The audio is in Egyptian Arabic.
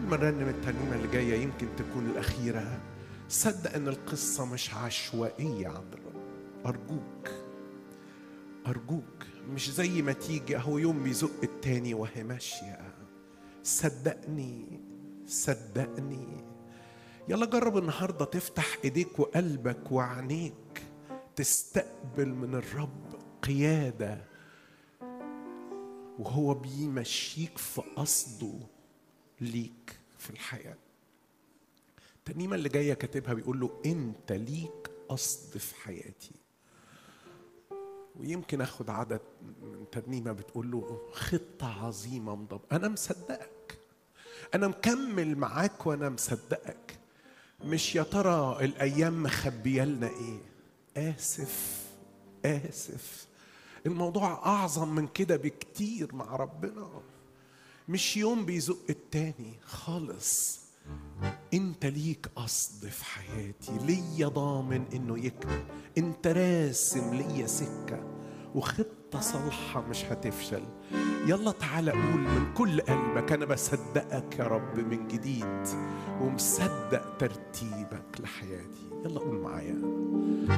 ما نرنم الترنيمة اللي جاية يمكن تكون الأخيرة صدق إن القصة مش عشوائية عند الرب أرجوك أرجوك مش زي ما تيجي أهو يوم بيزق التاني وهي ماشية صدقني صدقني يلا جرب النهارده تفتح ايديك وقلبك وعينيك تستقبل من الرب قياده وهو بيمشيك في قصده ليك في الحياه الترنيمه اللي جايه كاتبها بيقول له انت ليك قصد في حياتي ويمكن اخد عدد من ترنيمه بتقول له خطه عظيمه مضب انا مصدقك انا مكمل معاك وانا مصدقك مش يا ترى الايام مخبيه لنا ايه اسف اسف الموضوع اعظم من كده بكتير مع ربنا مش يوم بيزق التاني خالص انت ليك قصد في حياتي ليا ضامن انه يكمل انت راسم ليا سكه وخطه صالحه مش هتفشل يلا تعالى قول من كل قلبك انا بصدقك يا رب من جديد ومصدق ترتيبك لحياتي يلا قول معايا